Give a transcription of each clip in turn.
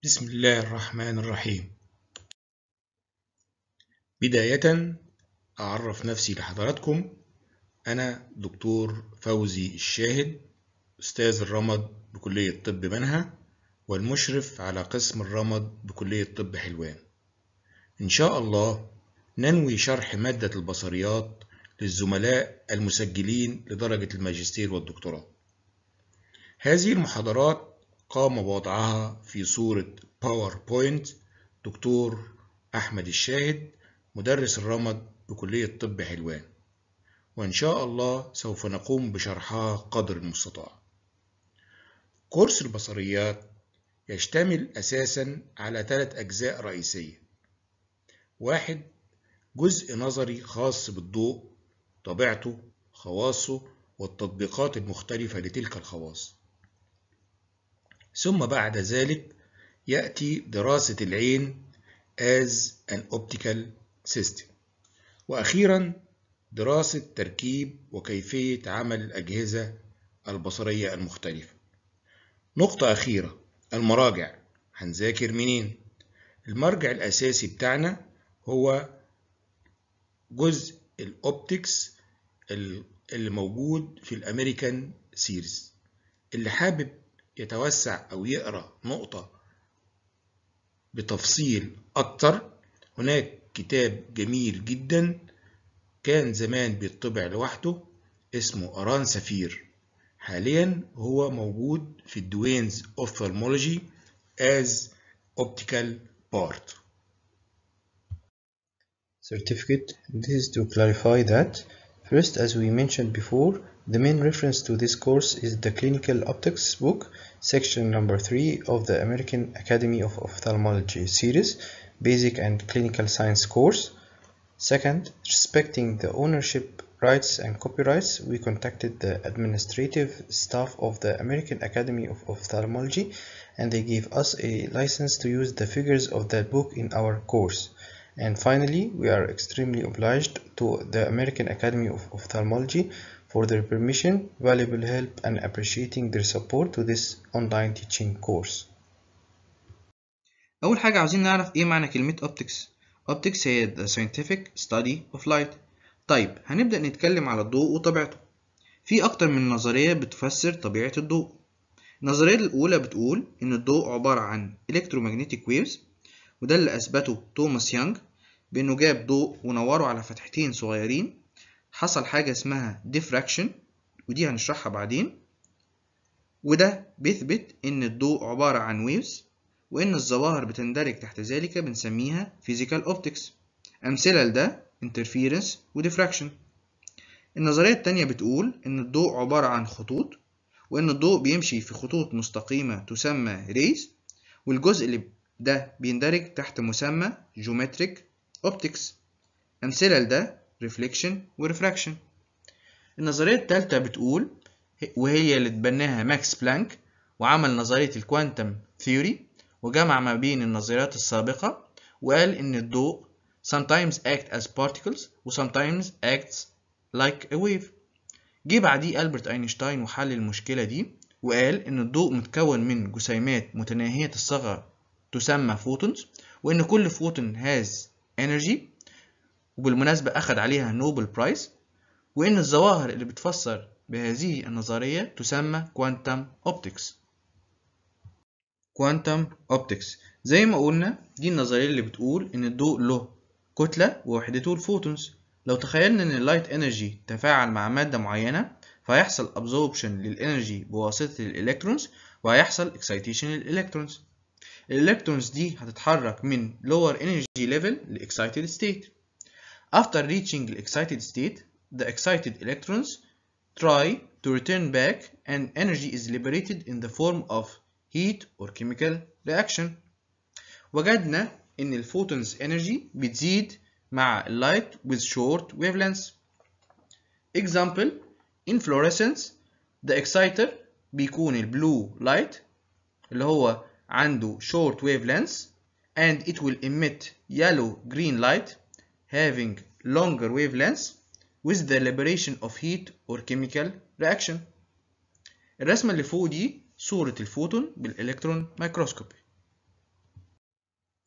بسم الله الرحمن الرحيم بداية أعرف نفسي لحضراتكم أنا دكتور فوزي الشاهد أستاذ الرمد بكلية طب منها والمشرف على قسم الرمد بكلية طب حلوان إن شاء الله ننوي شرح مادة البصريات للزملاء المسجلين لدرجة الماجستير والدكتوراه هذه المحاضرات قام بوضعها في صورة باوربوينت دكتور أحمد الشاهد مدرس الرمد بكلية طب حلوان وإن شاء الله سوف نقوم بشرحها قدر المستطاع كورس البصريات يشتمل أساسا على ثلاث أجزاء رئيسية واحد جزء نظري خاص بالضوء طبيعته خواصه والتطبيقات المختلفة لتلك الخواص ثم بعد ذلك يأتي دراسة العين as an optical system وأخيرا دراسة تركيب وكيفية عمل الأجهزة البصرية المختلفة نقطة أخيرة المراجع هنذاكر منين؟ المرجع الأساسي بتاعنا هو جزء الأوبتكس اللي موجود في الأمريكان سيريز اللي حابب يتوسع أو يقرأ نقطة بتفصيل أكتر هناك كتاب جميل جدا كان زمان بيطبع لوحده اسمه أران سفير حاليا هو موجود في الدوينز Ophthalmology as optical part Certificate. This is to clarify that First, as we mentioned before, the main reference to this course is the Clinical Optics book, section number 3 of the American Academy of Ophthalmology series, Basic and Clinical Science course. Second, respecting the ownership rights and copyrights, we contacted the administrative staff of the American Academy of Ophthalmology and they gave us a license to use the figures of that book in our course. And finally, we are extremely obliged to the American Academy of Ophthalmology for their permission, valuable help, and appreciating their support to this online teaching course. أول حاجة عاوزين نعرف إيه معنى كلمة optics. optics هي the scientific study of light. طيب هنبدأ نتكلم على الضوء وطبيعته. في أكتر من نظرية بتفسر طبيعة الضوء. النظرية الأولى بتقول إن الضوء عبارة عن electromagnetic waves وده اللي أثبته توماس يانج بإنه جاب ضوء ونوره على فتحتين صغيرين حصل حاجة اسمها diffraction ودي هنشرحها بعدين وده بيثبت إن الضوء عبارة عن waves وإن الظواهر بتندرج تحت ذلك بنسميها physical optics أمثلة لده interference و diffraction النظرية التانية بتقول إن الضوء عبارة عن خطوط وإن الضوء بيمشي في خطوط مستقيمة تسمى rays والجزء اللي ده بيندرج تحت مسمى Geometric Optics أمثلة لده Reflection و Refraction النظرية التالتة بتقول وهي اللي اتبناها ماكس بلانك وعمل نظرية الكوانتم ثيوري وجمع ما بين النظريات السابقة وقال إن الضوء sometimes act as particles و sometimes acts like a wave جه بعديه ألبرت أينشتاين وحل المشكلة دي وقال إن الضوء متكون من جسيمات متناهية الصغر تسمى فوتونز وإن كل فوتون هاز انرجي وبالمناسبة أخد عليها نوبل برايز وإن الظواهر اللي بتفسر بهذه النظرية تسمى كوانتم اوبتكس كوانتم اوبتكس زي ما قلنا دي النظرية اللي بتقول إن الضوء له كتلة ووحدته الفوتونز لو تخيلنا إن اللايت انرجي تفاعل مع مادة معينة فهيحصل absorption للانرجي بواسطة الالكترونز وهيحصل excitation للالكترونز الالكترونز دي هتتحرك من lower energy level ل excited state. After reaching the excited state, the excited electrons try to return back and energy is liberated in the form of heat or chemical reaction. وجدنا إن الفوتونز energy بتزيد مع light with short wavelengths. Example in fluorescence the exciter بيكون البلو light اللي هو عنده short wavelengths and it will emit yellow green light having longer wavelengths with the liberation of heat or chemical reaction الرسمة اللي فوق دي صورة الفوتون بالإلكترون مايكروسكوبي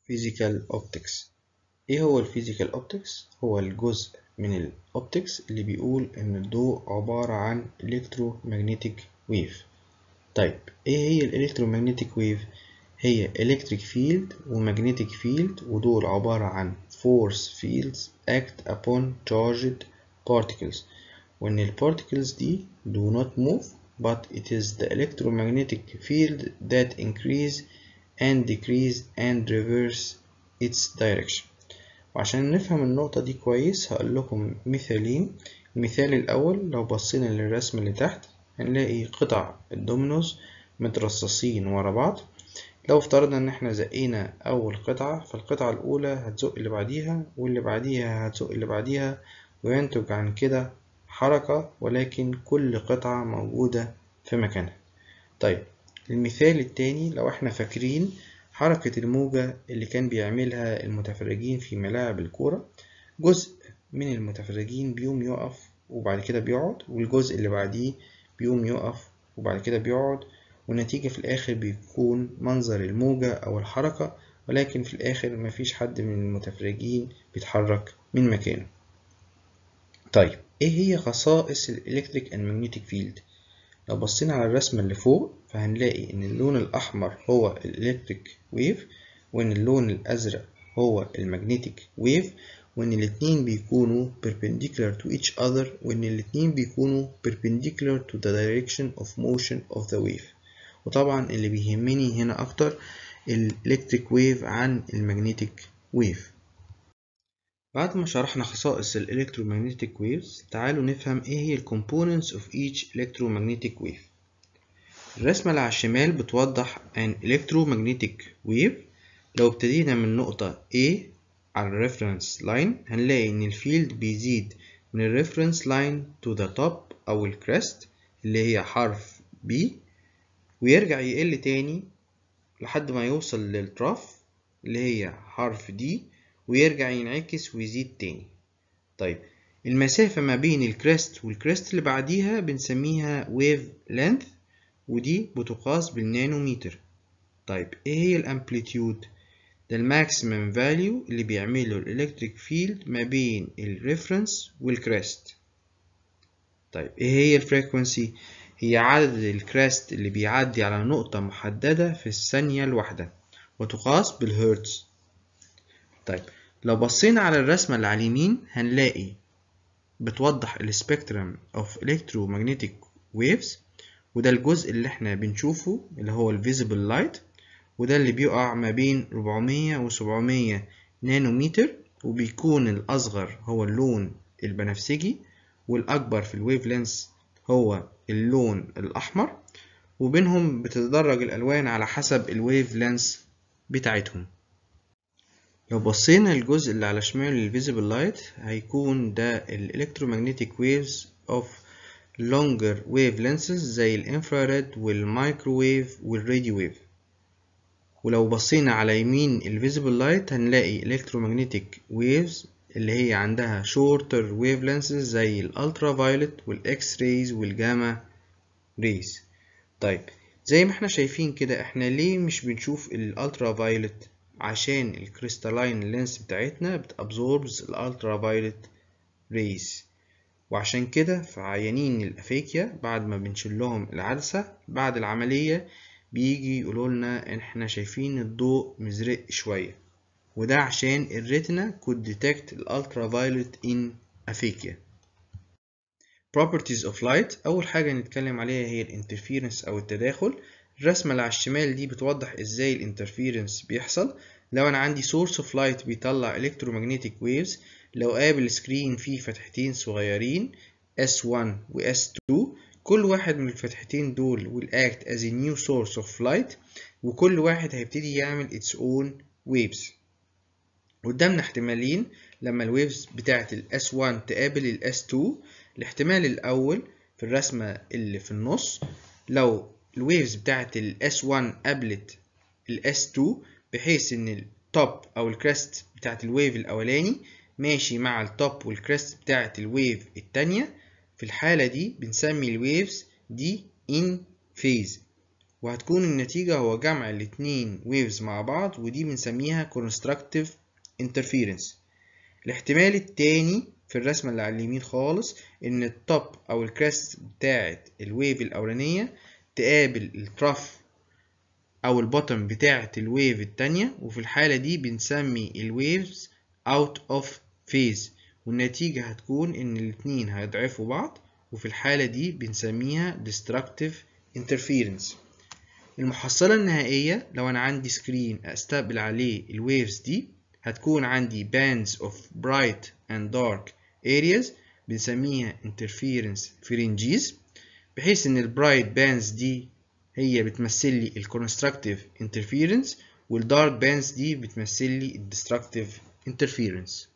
physical optics ايه هو الفيزيكال اوبتكس هو الجزء من الاوبتكس اللي بيقول ان الضوء عبارة عن electromagnetic wave طيب ايه هي الالكترومagnetic wave هي electric field ومagnetic field ودول عبارة عن force fields act upon charged particles وان ال particles دي do not move but it is the electromagnetic field that increase and decrease and reverse its direction وعشان نفهم النقطة دي كويس هقول لكم مثالين المثال الأول لو بصينا للرسم اللي تحت هنلاقي قطع الدومينوز مترصصين ورا بعض لو افترضنا ان احنا زقينا اول قطعة فالقطعة الاولى هتزق اللي بعديها واللي بعديها هتزق اللي بعديها وينتج عن كده حركة ولكن كل قطعة موجودة في مكانها طيب المثال التاني لو احنا فاكرين حركة الموجة اللي كان بيعملها المتفرجين في ملاعب الكورة جزء من المتفرجين بيقوم يقف وبعد كده بيقعد والجزء اللي بعديه بيقوم يقف وبعد كده بيقعد والنتيجة في الآخر بيكون منظر الموجة أو الحركة ولكن في الآخر مفيش حد من المتفرجين بيتحرك من مكانه طيب إيه هي خصائص الإلكتريك أند ماجنتيك فيلد؟ لو بصينا على الرسمة اللي فوق فهنلاقي إن اللون الأحمر هو الإلكتريك ويف وإن اللون الأزرق هو المagnetic ويف وإن الاتنين بيكونوا perpendicular to each other وإن الاتنين بيكونوا perpendicular to the direction of motion of the wave وطبعا اللي بيهمني هنا أكتر الإلكتريك ويف عن المagnetic ويف بعد ما شرحنا خصائص ال electromagnetic waves تعالوا نفهم ايه هي ال components of each electromagnetic wave الرسمة اللي على الشمال بتوضح an electromagnetic wave لو ابتدينا من نقطة A على ال reference line هنلاقي ان الفيلد بيزيد من ال reference line to the top او ال crest اللي هي حرف B ويرجع يقل تاني لحد ما يوصل للتراف اللي هي حرف D ويرجع ينعكس ويزيد تاني طيب المسافة ما بين الكريست والكريست اللي بعديها بنسميها ويف لينث ودي بتقاس بالنانومتر طيب ايه هي الامبليتيود ده الماكسيمم فاليو اللي بيعمله الالكتريك فيلد ما بين الريفرنس والكريست طيب ايه هي الفريكونسي هي عدد الكريست اللي بيعدي على نقطة محددة في الثانية الواحدة وتقاس بالهرتز طيب لو بصينا على الرسمة اللي على اليمين هنلاقي بتوضح السبيكترم اوف electromagnetic waves وده الجزء اللي احنا بنشوفه اللي هو الفيزيبل لايت وده اللي بيقع ما بين 400 و 700 نانومتر وبيكون الأصغر هو اللون البنفسجي والأكبر في الويف لينس هو اللون الأحمر وبينهم بتتدرج الألوان على حسب الويف لينس بتاعتهم لو بصينا للجزء اللي على شمال الفيزيبل لايت هيكون ده الالكترومagnetic waves of longer wave lenses زي الانفراريد والمايكروويف والراديو ويف ولو بصينا على يمين الفيزيبل لايت هنلاقي electromagnetic waves اللي هي عندها shorter wavelengths زي الالترا فايولت والاكس رايز والجاما ريز طيب زي ما احنا شايفين كده احنا ليه مش بنشوف الالترا فايولت عشان الكريستالين لينس بتاعتنا بتابزوربز الالترا فايولت ريز وعشان كده في عيانين الافيكيا بعد ما بنشيل لهم العدسة بعد العملية بيجي يقولوا لنا احنا شايفين الضوء مزرق شوية وده عشان الريتنا could detect الالترا فايولت in aphakia properties of light اول حاجة نتكلم عليها هي الانترفيرنس او التداخل الرسمة اللي على الشمال دي بتوضح ازاي الانترفيرنس بيحصل لو انا عندي source of light بيطلع electromagnetic waves لو قابل سكرين فيه فتحتين صغيرين S1 و S2 كل واحد من الفتحتين دول will act as a new source of light وكل واحد هيبتدي يعمل its own waves قدامنا احتمالين لما الويفز بتاعت ال S1 تقابل ال S2 الاحتمال الأول في الرسمة اللي في النص لو الويفز بتاعت ال S1 قابلت ال S2 بحيث ان التوب او الكريست بتاعت الويف الاولاني ماشي مع التوب والكريست بتاعت الويف التانية في الحالة دي بنسمي الويفز دي in phase وهتكون النتيجة هو جمع الاتنين waves مع بعض ودي بنسميها constructive interference الاحتمال التاني في الرسمة اللي على اليمين خالص إن التوب أو الكريست بتاعة الويف الأولانية تقابل الترف أو البوتم بتاعة الويف التانية وفي الحالة دي بنسمي الويفز out of phase والنتيجة هتكون إن الاتنين هيضعفوا بعض وفي الحالة دي بنسميها destructive interference المحصلة النهائية لو أنا عندي سكرين أستقبل عليه الويفز دي هتكون عندي bands of bright and dark areas بنسميها interference pharynges بحيث إن البرايت بانز دي هي بتمثل لي الكونستراكتيف interference والدارك بانز دي بتمثل لي الديستركتيف interference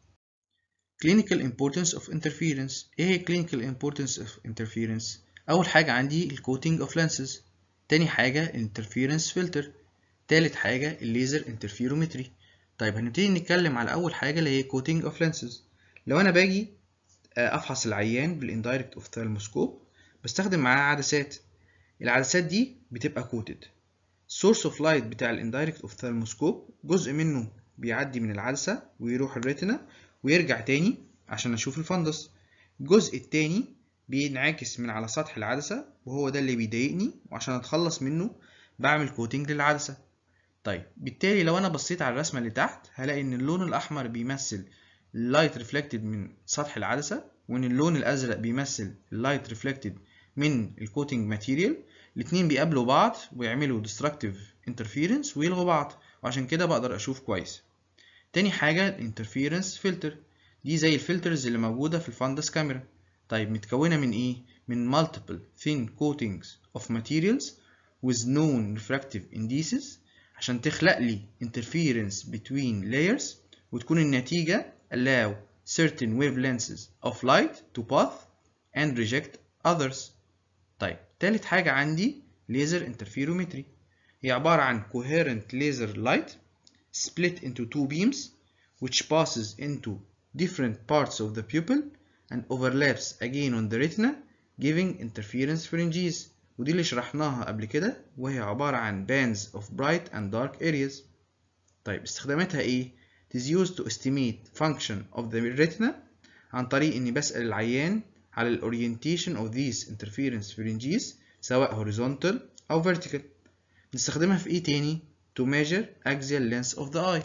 clinical importance of interference ايه هي clinical importance of interference اول حاجة عندي الكوتينج of lenses تاني حاجة الانترفيرنس فلتر تالت حاجة الليزر انترفيرومتري طيب هنبتدي نتكلم على اول حاجة اللي هي coating of lenses لو انا باجي افحص العيان بالاندايركت اوفثالموسكوب بستخدم معاه عدسات العدسات دي بتبقى كوتد source of light بتاع الاندايركت اوفثالموسكوب جزء منه بيعدي من العدسة ويروح الريتنا ويرجع تاني عشان اشوف الفندس الجزء التاني بينعكس من على سطح العدسة وهو ده اللي بيضايقني وعشان اتخلص منه بعمل كوتنج للعدسة طيب بالتالي لو انا بصيت على الرسمة اللي تحت هلاقي ان اللون الاحمر بيمثل اللايت ريفلكتد من سطح العدسة وان اللون الازرق بيمثل اللايت ريفلكتد من الكوتنج ماتيريال الاتنين بيقابلوا بعض ويعملوا destructive interference ويلغوا بعض وعشان كده بقدر اشوف كويس تاني حاجة الانترفيرنس فلتر دي زي الفلترز اللي موجودة في الفاندس كاميرا طيب متكونة من ايه؟ من multiple thin coatings of materials with known refractive indices عشان تخلق لي interference between layers وتكون النتيجة allow certain wavelengths of light to pass and reject others طيب تالت حاجة عندي laser interferometry هي عبارة عن coherent laser light split into two beams which passes into different parts of the pupil and overlaps again on the retina giving interference pharynges ودي اللي شرحناها قبل كده وهي عبارة عن bands of bright and dark areas طيب استخداماتها ايه؟ It is used to estimate function of the retina عن طريق اني بسأل العيان على ال orientation of these interference pharynges سواء horizontal أو vertical نستخدمها في ايه تاني؟ to measure axial length of the eye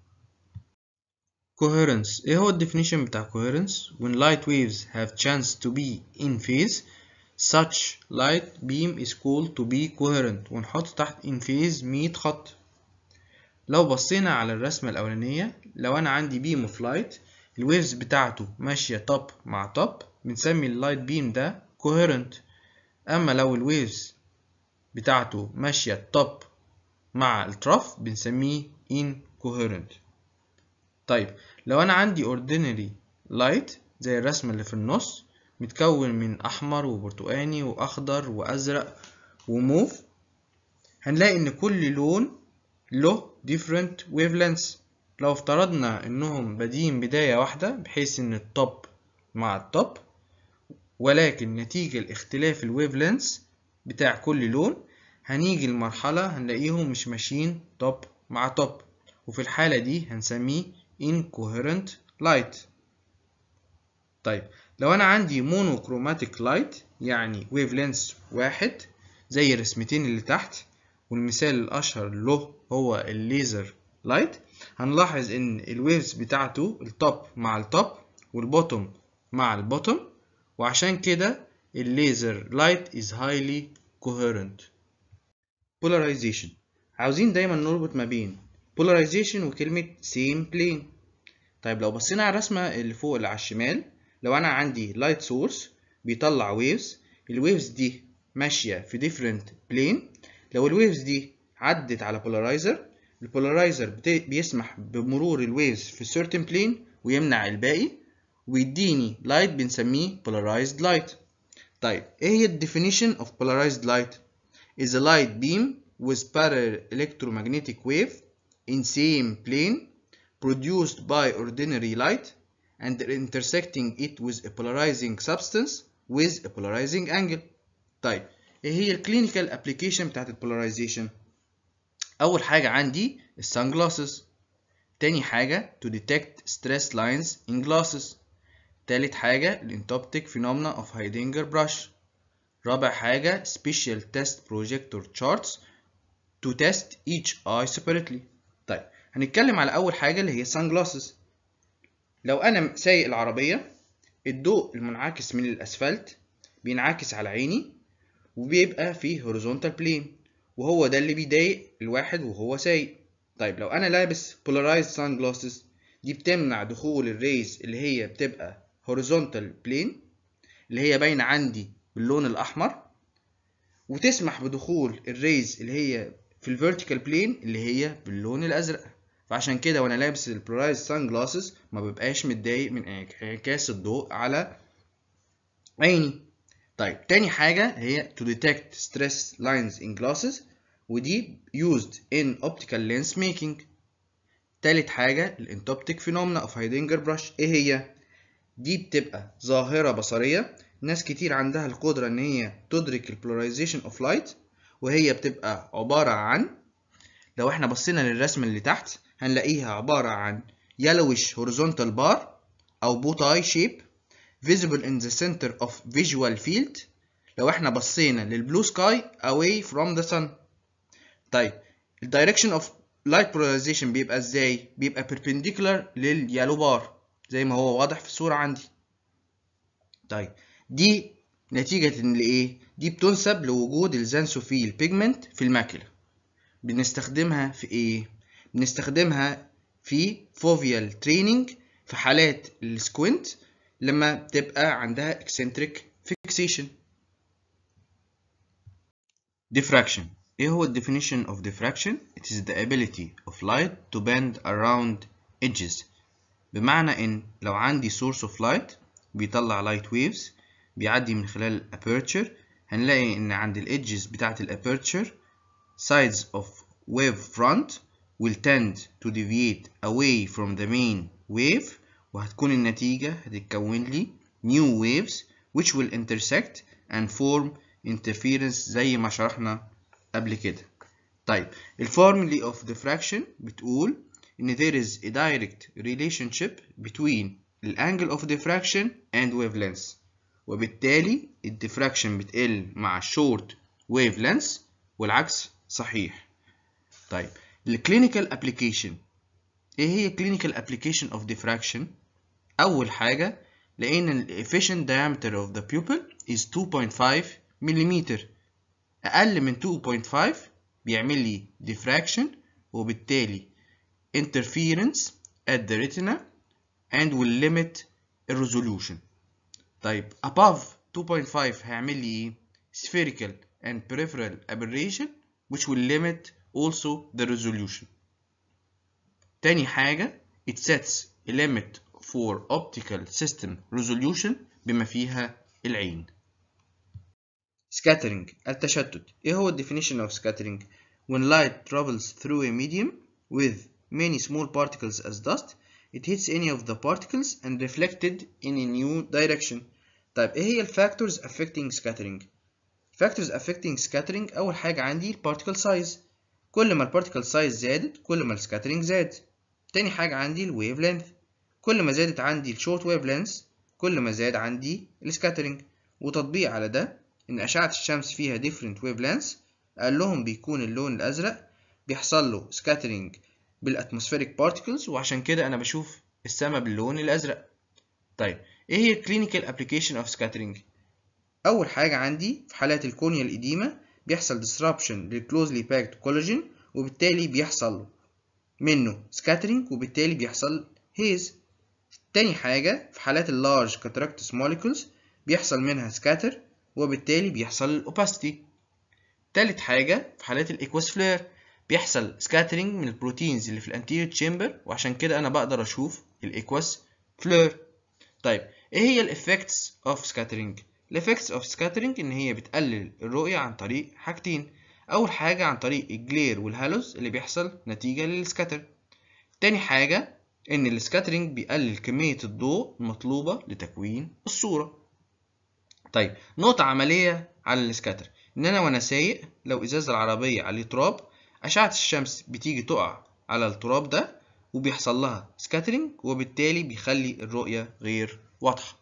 coherence ايه هو الديفينيشن بتاع coherence when light waves have chance to be in phase such light beam is called to be coherent ونحط تحت in phase 100 خط لو بصينا على الرسمة الأولانية لو أنا عندي beam of light الويفز بتاعته ماشية top مع top بنسمي اللايت بيم ده coherent أما لو الويفز بتاعته ماشية top مع الترف بنسميه incoherent طيب لو أنا عندي ordinary light زي الرسمة اللي في النص متكون من أحمر وبرتقاني وأخضر وأزرق وموف هنلاقي إن كل لون له different wavelengths لو افترضنا إنهم بادئين بداية واحدة بحيث إن التوب مع التوب ولكن نتيجة لاختلاف الويف لينس بتاع كل لون هنيجي لمرحلة هنلاقيهم مش ماشيين توب مع توب وفي الحالة دي هنسميه incoherent light طيب لو أنا عندي monochromatic light يعني wave length واحد زي الرسمتين اللي تحت والمثال الأشهر له هو الليزر لايت هنلاحظ إن الويفز بتاعته التوب مع التوب والبوتوم مع البوتوم وعشان كده الليزر لايت is highly coherent polarization عاوزين دايما نربط ما بين polarization وكلمة same plane طيب لو بصينا على الرسمة اللي فوق اللي على الشمال لو أنا عندي light source بيطلع waves الويفز دي ماشية في different plane لو الويفز دي عدت على polarizer البولارايزر بيسمح بمرور الويفز في certain plane ويمنع الباقي ويديني لايت بنسميه polarized light طيب ايه هي definition of polarized light is a light beam with parallel electromagnetic wave in same plane produced by ordinary light and intersecting it with a polarizing substance with a polarizing angle طيب ايه هي الكلينيكال ابلكيشن بتاعت البولاريزيشن اول حاجه عندي السان جلاسز تاني حاجه to detect stress lines in glasses تالت حاجه الانتوبتيك phenomena of Heidinger brush رابع حاجه special test projector charts to test each eye separately طيب هنتكلم على اول حاجه اللي هي السان جلاسز لو انا سايق العربيه الضوء المنعكس من الاسفلت بينعكس على عيني وبيبقى فيه horizontal plane وهو ده اللي بيضايق الواحد وهو سايق طيب لو انا لابس polarized sunglasses دي بتمنع دخول الريز اللي هي بتبقى horizontal plane اللي هي باينه عندي باللون الاحمر وتسمح بدخول الريز اللي هي في الفيرتيكال بلين اللي هي باللون الازرق فعشان كده وانا لابس البولارايزد سان جلاسز ما ببقاش متضايق من انعكاس الضوء على عيني طيب تاني حاجة هي to detect stress lines in glasses ودي used in optical lens making تالت حاجة الانتوبتيك phenomena of Heidinger brush ايه هي؟ دي بتبقى ظاهرة بصرية ناس كتير عندها القدرة ان هي تدرك البولاريزيشن اوف لايت وهي بتبقى عبارة عن لو احنا بصينا للرسم اللي تحت هنلاقيها عبارة عن yellowish horizontal bar أو bow tie shape visible in the center of visual field لو احنا بصينا للبلو سكاي away from the sun طيب ال direction of light polarization بيبقى ازاي؟ بيبقى perpendicular لليالو بار زي ما هو واضح في الصورة عندي طيب دي نتيجة لإيه؟ دي بتنسب لوجود الزانسوفيل بيجمنت في الماكلة بنستخدمها في ايه بنستخدمها في فوفيال تريننج في حالات السكوينت لما بتبقى عندها eccentric fixation diffraction ايه هو definition of diffraction it is the ability of light to bend around edges بمعنى ان لو عندي source of light بيطلع light waves بيعدي من خلال aperture هنلاقي ان عند الادجز بتاعت الابيرتشر sides of wave front will tend to deviate away from the main wave وهتكون النتيجة هتتكون لي new waves which will intersect and form interference زي ما شرحنا قبل كده طيب الفورمولا of diffraction بتقول إن there is a direct relationship between the angle of diffraction and wavelengths وبالتالي الديفراكشن بتقل مع short wavelengths والعكس صحيح طيب الكلينيكال ابلكيشن ايه هي clinical application of diffraction اول حاجه لقينا ال efficient diameter of the pupil is 2.5 ملم اقل من 2.5 بيعمل لي diffraction وبالتالي interference at the retina and will limit resolution طيب above 2.5 هيعمل لي ايه spherical and peripheral aberration which will limit also the resolution تاني حاجة it sets a limit for optical system resolution بما فيها العين scattering التشتت ايه هو definition of scattering when light travels through a medium with many small particles as dust it hits any of the particles and reflected in a new direction طيب ايه هي الفاكتورز affecting scattering factors affecting scattering اول حاجة عندي particle size كل ما البارتيكل سايز زادت كل ما السكاترينج زاد تاني حاجة عندي الويف لينث كل ما زادت عندي الشورت ويف لينث كل ما زاد عندي السكاترينج وتطبيق على ده ان اشعة الشمس فيها different wave lengths اقلهم بيكون اللون الازرق بيحصل له سكاترينج بالاتموسفيريك بارتيكلز وعشان كده انا بشوف السما باللون الازرق طيب ايه هي الكلينيكال ابلكيشن اوف سكاترينج اول حاجة عندي في حالات الكونيا الإديمة بيحصل disruption للكلوزلي باكد كولاجين وبالتالي بيحصل منه scattering وبالتالي بيحصل هيز تاني حاجة في حالات اللارج كاتراكتس موليكولز بيحصل منها scatter وبالتالي بيحصل الاوباستي تالت حاجة في حالات الايكوس فلير بيحصل scattering من البروتينز اللي في الانتيريور تشامبر وعشان كده انا بقدر اشوف الايكوس فلير طيب ايه هي الافكتس اوف سكاترينج الافكتس اوف سكاترينج ان هي بتقلل الرؤية عن طريق حاجتين اول حاجة عن طريق الجلير والهالوز اللي بيحصل نتيجة للسكاتر تاني حاجة ان السكاترينج بيقلل كمية الضوء المطلوبة لتكوين الصورة طيب نقطة عملية على السكاتر ان انا وانا سايق لو ازاز العربية عليه تراب اشعة الشمس بتيجي تقع على التراب ده وبيحصل لها سكاترينج وبالتالي بيخلي الرؤية غير واضحة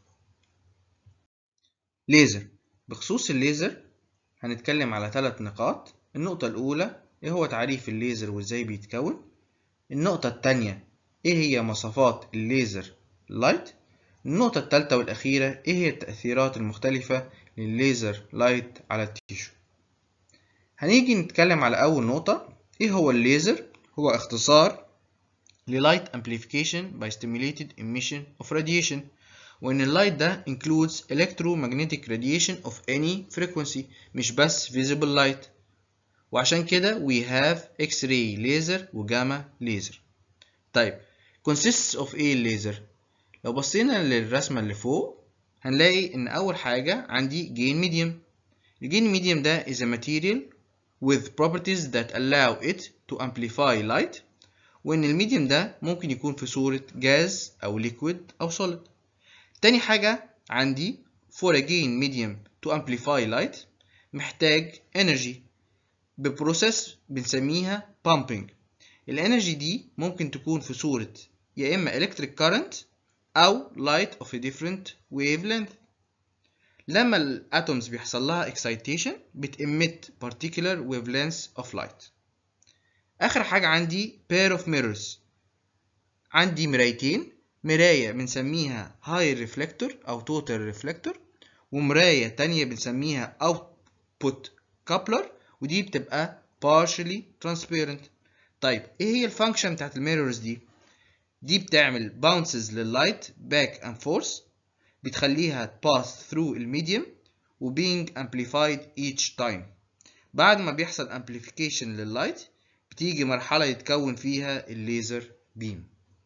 ليزر بخصوص الليزر هنتكلم على ثلاث نقاط النقطة الأولى إيه هو تعريف الليزر وإزاي بيتكون النقطة التانية إيه هي مواصفات الليزر لايت النقطة التالتة والأخيرة إيه هي التأثيرات المختلفة للليزر لايت على التيشو هنيجي نتكلم على أول نقطة إيه هو الليزر هو اختصار للايت amplification by stimulated emission of radiation وإن اللايت ده includes electromagnetic radiation of any frequency مش بس visible light وعشان كده we have X-ray laser وجاما laser طيب consists of ايه الليزر لو بصينا للرسمة اللي فوق هنلاقي ان اول حاجة عندي gain medium الجين medium ده is a material with properties that allow it to amplify light وان الميديم ده ممكن يكون في صورة جاز او liquid او solid تاني حاجة عندي for a gain medium to amplify light محتاج energy ببروسيس بنسميها pumping الانرجي دي ممكن تكون في صورة يا إما electric current أو light of a different wavelength لما الاتومز بيحصل لها excitation بتemit particular wavelengths of light آخر حاجة عندي pair of mirrors عندي مرايتين مراية بنسميها high reflector أو total reflector ومراية تانية بنسميها output coupler ودي بتبقى partially transparent طيب ايه هي الفانكشن بتاعت الميرورز دي دي بتعمل bounces لللايت back and forth بتخليها pass through الميديم و being amplified each time بعد ما بيحصل amplification لللايت بتيجي مرحلة يتكون فيها الليزر بيم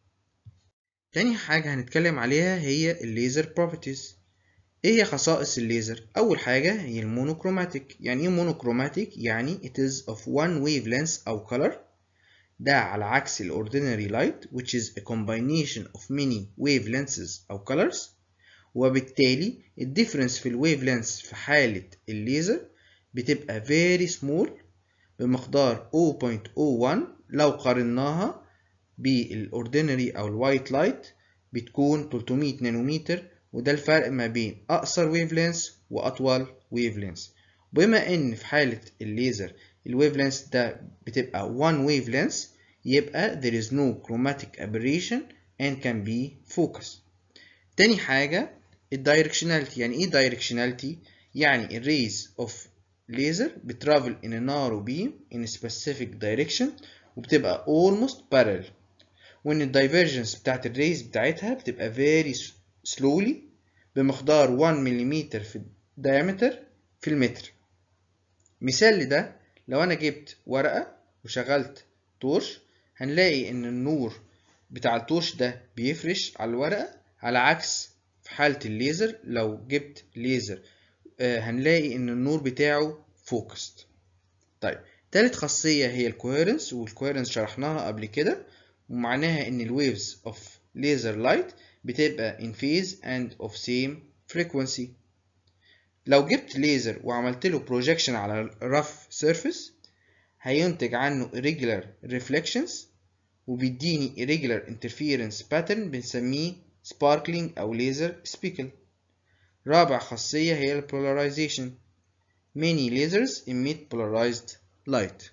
تاني حاجة هنتكلم عليها هي الليزر properties ايه هي خصائص الليزر اول حاجة هي المونوكروماتيك يعني ايه مونوكروماتيك يعني it is of one wavelength او color ده على عكس ال ordinary light which is a combination of many wavelengths أو colors وبالتالي ال difference في ال wavelengths في حالة الليزر بتبقى very small بمقدار 0.01 لو قارناها بال ordinary أو ال white light بتكون 300 نانومتر وده الفرق ما بين أقصر wavelengths وأطول wavelengths بما إن في حالة الليزر الويفلنس ده بتبقى one wavelength يبقى there is no chromatic aberration and can be focused تاني حاجة الدايركشناليتي يعني ايه directionality يعني ال rays of laser بترافل in a narrow beam in a specific direction وبتبقى almost parallel وان الدايفرجنس بتاعت الريز بتاعتها بتبقى very slowly بمقدار 1 ملم في diameter في المتر مثال لده لو انا جبت ورقة وشغلت تورش هنلاقي ان النور بتاع التورش ده بيفرش على الورقة على عكس في حالة الليزر لو جبت ليزر هنلاقي ان النور بتاعه فوكست طيب تالت خاصية هي الكوهيرنس والكوهيرنس شرحناها قبل كده ومعناها ان الويفز of laser light بتبقى in phase and of same frequency لو جبت ليزر وعملت له projection على rough surface هينتج عنه irregular reflections وبيديني irregular interference pattern بنسميه sparkling أو laser speckle رابع خاصية هي ال polarization many lasers emit polarized light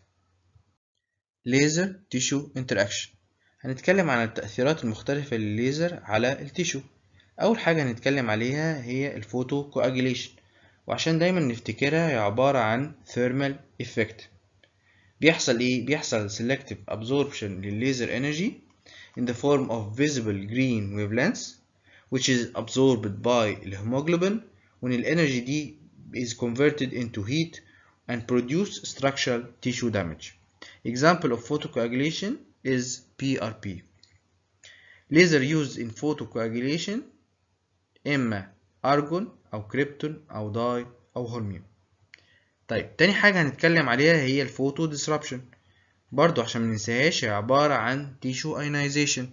laser tissue interaction هنتكلم عن التأثيرات المختلفة للليزر على التيشو أول حاجة هنتكلم عليها هي الفوتو coagulation وعشان دايما نفتكرها هي عبارة عن thermal effect بيحصل ايه؟ بيحصل selective absorption للليزر energy in the form of visible green wavelengths which is absorbed by الهيموجلوبين when ال energy دي is converted into heat and produce structural tissue damage. Example of photocoagulation is PRP. Laser used in photocoagulation إما أرجون أو كريبتون أو داي أو هولميوم. طيب تاني حاجة هنتكلم عليها هي الفوتو ديسربشن برضو عشان مننساهاش هي عبارة عن تيشو ايونايزيشن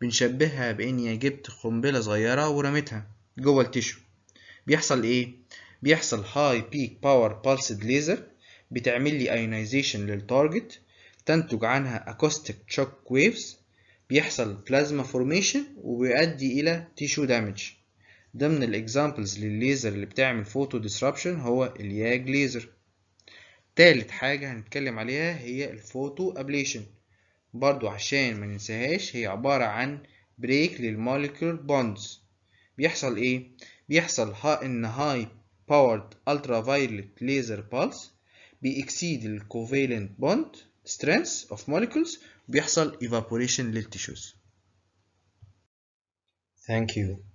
بنشبهها بإني جبت قنبلة صغيرة ورميتها جوه التيشو بيحصل إيه؟ بيحصل high peak power pulsed laser بتعمل لي ionization للتارجت تنتج عنها acoustic shock waves بيحصل plasma formation وبيؤدي إلى tissue damage ضمن الاكزامبلز للليزر اللي بتعمل فوتو ديسربشن هو الياج ليزر تالت حاجة هنتكلم عليها هي الفوتو ابليشن برضو عشان ما ننساهاش هي عبارة عن بريك للموليكول بوندز بيحصل ايه بيحصل ها ان هاي باورد الترا فايولت ليزر بالس بيكسيد الكوفالنت بوند strength of molecules بيحصل evaporation للتيشوز Thank you.